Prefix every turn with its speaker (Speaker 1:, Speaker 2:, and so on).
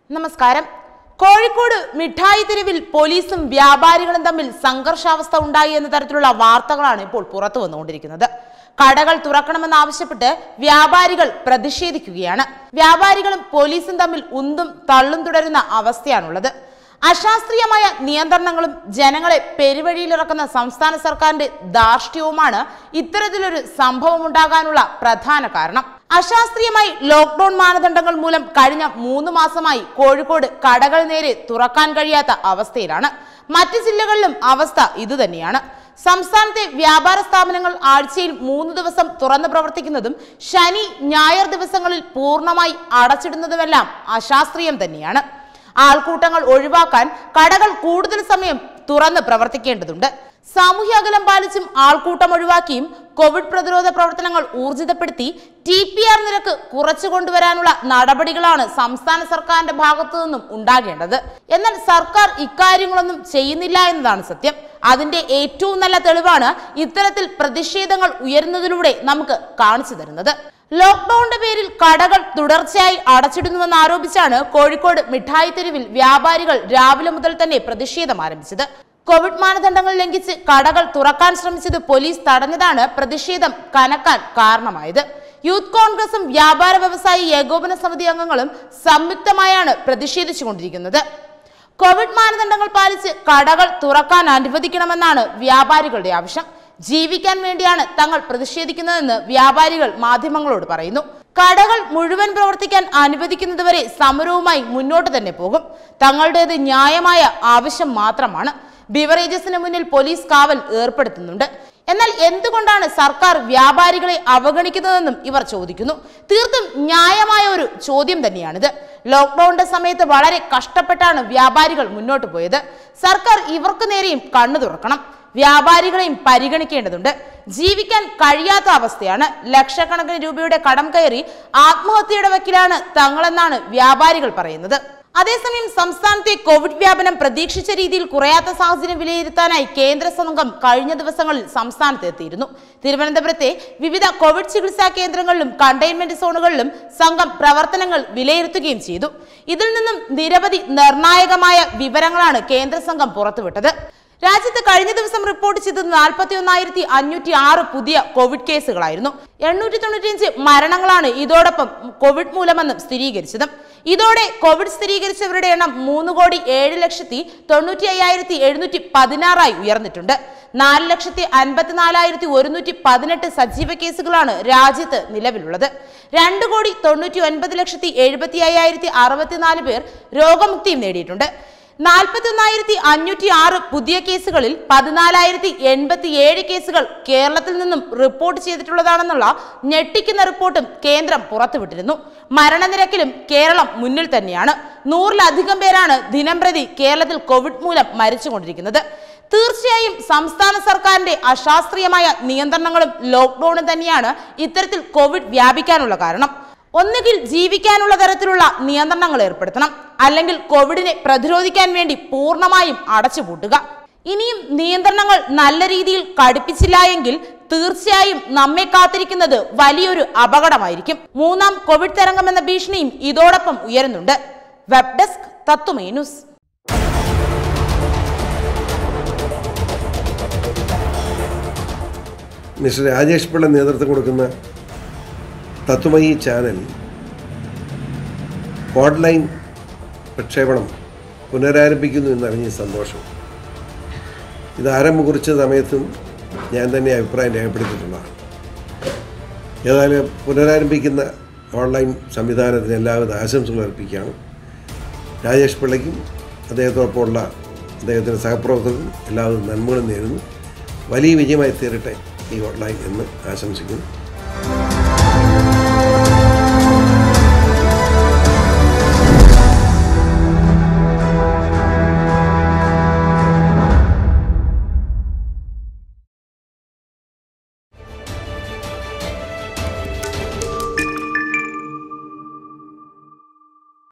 Speaker 1: നമസ്കാരം കോഴിക്കോട് മിഠായി തെരുവിൽ പോലീസും വ്യാപാരികളും തമ്മിൽ സംഘർഷാവസ്ഥ ഉണ്ടായി എന്ന തരത്തിലുള്ള വാർത്തകളാണ് ഇപ്പോൾ പുറത്തു വന്നുകൊണ്ടിരിക്കുന്നത് കടകൾ തുറക്കണമെന്നാവശ്യപ്പെട്ട് വ്യാപാരികൾ പ്രതിഷേധിക്കുകയാണ് വ്യാപാരികളും പോലീസും തമ്മിൽ ഉന്തും തള്ളും തുടരുന്ന അവസ്ഥയാണുള്ളത് അശാസ്ത്രീയമായ നിയന്ത്രണങ്ങളും ജനങ്ങളെ പെരുവഴിയിലിറക്കുന്ന സംസ്ഥാന സർക്കാരിന്റെ ധാർഷ്ട്യവുമാണ് ഇത്തരത്തിലൊരു സംഭവം ഉണ്ടാകാനുള്ള പ്രധാന കാരണം അശാസ്ത്രീയമായി ലോക്ക്ഡൌൺ മാനദണ്ഡങ്ങൾ മൂലം കഴിഞ്ഞ മൂന്ന് മാസമായി കോഴിക്കോട് കടകൾ നേരെ തുറക്കാൻ കഴിയാത്ത അവസ്ഥയിലാണ് മറ്റ് ജില്ലകളിലും അവസ്ഥ ഇതുതന്നെയാണ് സംസ്ഥാനത്തെ വ്യാപാര സ്ഥാപനങ്ങൾ ആഴ്ചയിൽ മൂന്ന് ദിവസം തുറന്നു പ്രവർത്തിക്കുന്നതും ശനി ഞായർ ദിവസങ്ങളിൽ പൂർണ്ണമായി അടച്ചിടുന്നതുമെല്ലാം അശാസ്ത്രീയം തന്നെയാണ് ആൾക്കൂട്ടങ്ങൾ ഒഴിവാക്കാൻ കടകൾ കൂടുതൽ സമയം തുറന്ന് പ്രവർത്തിക്കേണ്ടതുണ്ട് സാമൂഹ്യ അകലം പാലിച്ചും ആൾക്കൂട്ടം ഒഴിവാക്കിയും കോവിഡ് പ്രതിരോധ പ്രവർത്തനങ്ങൾ ഊർജിതപ്പെടുത്തി ടി പി ആർ നിരക്ക് കുറച്ചു കൊണ്ടുവരാനുള്ള നടപടികളാണ് സംസ്ഥാന സർക്കാരിന്റെ ഭാഗത്തു നിന്നും ഉണ്ടാകേണ്ടത് എന്നാൽ സർക്കാർ ഇക്കാര്യങ്ങളൊന്നും ചെയ്യുന്നില്ല എന്നതാണ് സത്യം അതിന്റെ ഏറ്റവും നല്ല തെളിവാണ് ഇത്തരത്തിൽ പ്രതിഷേധങ്ങൾ ഉയരുന്നതിലൂടെ നമുക്ക് കാണിച്ചു തരുന്നത് ലോക്ക്ഡൌണിന്റെ പേരിൽ കടകൾ തുടർച്ചയായി അടച്ചിടുന്നുവെന്ന് ആരോപിച്ചാണ് കോഴിക്കോട് മിഠായി തെരുവിൽ വ്യാപാരികൾ രാവിലെ മുതൽ തന്നെ പ്രതിഷേധം ആരംഭിച്ചത് കോവിഡ് മാനദണ്ഡങ്ങൾ ലംഘിച്ച് കടകൾ തുറക്കാൻ ശ്രമിച്ചത് പോലീസ് തടഞ്ഞതാണ് പ്രതിഷേധം കനക്കാൻ കാരണമായത് യൂത്ത് കോൺഗ്രസും വ്യാപാര വ്യവസായി ഏകോപന സമിതി അംഗങ്ങളും സംയുക്തമായാണ് പ്രതിഷേധിച്ചുകൊണ്ടിരിക്കുന്നത് കോവിഡ് മാനദണ്ഡങ്ങൾ പാലിച്ച് കടകൾ തുറക്കാൻ അനുവദിക്കണമെന്നാണ് വ്യാപാരികളുടെ ആവശ്യം ജീവിക്കാൻ വേണ്ടിയാണ് തങ്ങൾ പ്രതിഷേധിക്കുന്നതെന്ന് വ്യാപാരികൾ മാധ്യമങ്ങളോട് പറയുന്നു കടകൾ മുഴുവൻ പ്രവർത്തിക്കാൻ അനുവദിക്കുന്നതുവരെ സമരവുമായി മുന്നോട്ട് തന്നെ പോകും തങ്ങളുടേത് ന്യായമായ ആവശ്യം മാത്രമാണ് ബിവറേജസിന് മുന്നിൽ പോലീസ് കാവൽ ഏർപ്പെടുത്തുന്നുണ്ട് എന്നാൽ എന്തുകൊണ്ടാണ് സർക്കാർ വ്യാപാരികളെ അവഗണിക്കുന്നതെന്നും ഇവർ ചോദിക്കുന്നു തീർത്തും ന്യായമായ ഒരു ചോദ്യം തന്നെയാണിത് ലോക്ക്ഡൌണിന്റെ സമയത്ത് വളരെ കഷ്ടപ്പെട്ടാണ് വ്യാപാരികൾ മുന്നോട്ട് പോയത് സർക്കാർ ഇവർക്ക് നേരെയും കണ്ണു തുറക്കണം വ്യാപാരികളെയും പരിഗണിക്കേണ്ടതുണ്ട് ജീവിക്കാൻ കഴിയാത്ത അവസ്ഥയാണ് ലക്ഷക്കണക്കിന് രൂപയുടെ കടം കയറി ആത്മഹത്യയുടെ വക്കിലാണ് തങ്ങളെന്നാണ് വ്യാപാരികൾ പറയുന്നത് അതേസമയം സംസ്ഥാനത്തെ കോവിഡ് വ്യാപനം പ്രതീക്ഷിച്ച രീതിയിൽ കുറയാത്ത സാഹചര്യം വിലയിരുത്താനായി കേന്ദ്ര സംഘം കഴിഞ്ഞ ദിവസങ്ങളിൽ സംസ്ഥാനത്ത് എത്തിയിരുന്നു തിരുവനന്തപുരത്തെ വിവിധ കോവിഡ് ചികിത്സാ കേന്ദ്രങ്ങളിലും കണ്ടെയ്ൻമെന്റ് സോണുകളിലും സംഘം പ്രവർത്തനങ്ങൾ വിലയിരുത്തുകയും ചെയ്തു ഇതിൽ നിന്നും നിരവധി നിർണായകമായ വിവരങ്ങളാണ് കേന്ദ്ര സംഘം പുറത്തുവിട്ടത് രാജ്യത്ത് കഴിഞ്ഞ ദിവസം റിപ്പോർട്ട് ചെയ്തത് നാൽപ്പത്തി ഒന്നായിരത്തി അഞ്ഞൂറ്റി ആറ് പുതിയ കോവിഡ് കേസുകളായിരുന്നു എണ്ണൂറ്റി തൊണ്ണൂറ്റിയഞ്ച് മരണങ്ങളാണ് ഇതോടൊപ്പം കോവിഡ് മൂലമെന്നും സ്ഥിരീകരിച്ചത് ഇതോടെ കോവിഡ് സ്ഥിരീകരിച്ചവരുടെ എണ്ണം മൂന്ന് കോടി ഏഴ് ലക്ഷത്തി തൊണ്ണൂറ്റി അയ്യായിരത്തി എഴുന്നൂറ്റി പതിനാറായി ഉയർന്നിട്ടുണ്ട് നാല് ലക്ഷത്തി അൻപത്തിനാലായിരത്തി ഒരുന്നൂറ്റി പതിനെട്ട് സജീവ കേസുകളാണ് രാജ്യത്ത് നിലവിലുള്ളത് രണ്ട് കോടി തൊണ്ണൂറ്റി ഒൻപത് ലക്ഷത്തി എഴുപത്തി അയ്യായിരത്തി അറുപത്തിനാല് പേർ രോഗമുക്തിയും നേടിയിട്ടുണ്ട് നാൽപ്പത്തി ഒന്നായിരത്തി അഞ്ഞൂറ്റി ആറ് പുതിയ കേസുകളിൽ പതിനാലായിരത്തി എൺപത്തി ഏഴ് കേസുകൾ കേരളത്തിൽ നിന്നും റിപ്പോർട്ട് ചെയ്തിട്ടുള്ളതാണെന്നുള്ള ഞെട്ടിക്കുന്ന റിപ്പോർട്ടും കേന്ദ്രം പുറത്തുവിട്ടിരുന്നു മരണനിരക്കിലും കേരളം മുന്നിൽ തന്നെയാണ് നൂറിലധികം പേരാണ് ദിനംപ്രതി കേരളത്തിൽ കോവിഡ് മൂലം മരിച്ചുകൊണ്ടിരിക്കുന്നത് തീർച്ചയായും സംസ്ഥാന സർക്കാരിന്റെ അശാസ്ത്രീയമായ നിയന്ത്രണങ്ങളും ലോക്ക്ഡൌണും തന്നെയാണ് ഇത്തരത്തിൽ കോവിഡ് വ്യാപിക്കാനുള്ള കാരണം ഒന്നുകിൽ ജീവിക്കാനുള്ള തരത്തിലുള്ള നിയന്ത്രണങ്ങൾ ഏർപ്പെടുത്തണം അല്ലെങ്കിൽ കോവിഡിനെ പ്രതിരോധിക്കാൻ വേണ്ടി പൂർണ്ണമായും അടച്ചുപൂട്ടുക ഇനിയും നിയന്ത്രണങ്ങൾ നല്ല രീതിയിൽ കടുപ്പിച്ചില്ല എങ്കിൽ തീർച്ചയായും നമ്മെ കാത്തിരിക്കുന്നത് വലിയൊരു അപകടമായിരിക്കും മൂന്നാം കോവിഡ് തരംഗം എന്ന ഭീഷണിയും ഇതോടൊപ്പം ഉയരുന്നുണ്ട് web desk Tatwamayi news
Speaker 2: mister Rajesh Pillai നേതൃത്വം കൊടുക്കുന്ന തത്വമയി ചാനൽ ഓൺലൈൻ പ്രക്ഷേപണം പുനരാരംഭിക്കുന്നു എന്നറിഞ്ഞ സന്തോഷം ഇത് ആരംഭം കുറിച്ച സമയത്തും ഞാൻ തന്നെ അഭിപ്രായം രേഖപ്പെടുത്തിയിട്ടുള്ളതാണ് ഏതായാലും പുനരാരംഭിക്കുന്ന ഓൺലൈൻ സംവിധാനത്തിന് എല്ലാവിധ ആശംസകൾ അർപ്പിക്കുകയാണ് രാജേഷ് പിള്ളയ്ക്കും അദ്ദേഹത്തോടൊപ്പമുള്ള അദ്ദേഹത്തിൻ്റെ സഹപ്രവർത്തകർക്കും എല്ലാവിധ നന്മകളും നേരുന്നു വലിയ വിജയമായി തീരട്ടെ ഈ ഓൺലൈൻ എന്ന് ആശംസിക്കുന്നു